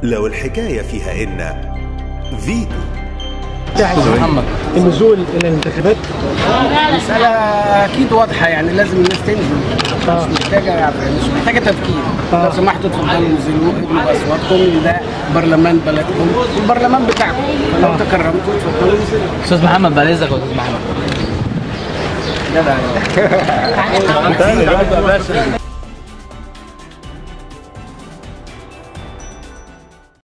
لو الحكاية فيها إن فيتو محمد النزول الى الانتخابات المسألة أكيد واضحة يعني لازم الناس تنزل آه. مش محتاجة يعني مش محتاجة تفكير آه. لو سمحتوا اتفضلوا انزلوا ادوا بأصواتكم ده برلمان بلدكم البرلمان بتاعكم فلو آه. تكرمتوا اتفضلوا انزلوا استاذ محمد بعد اذنك يا استاذ محمد جدع يعني.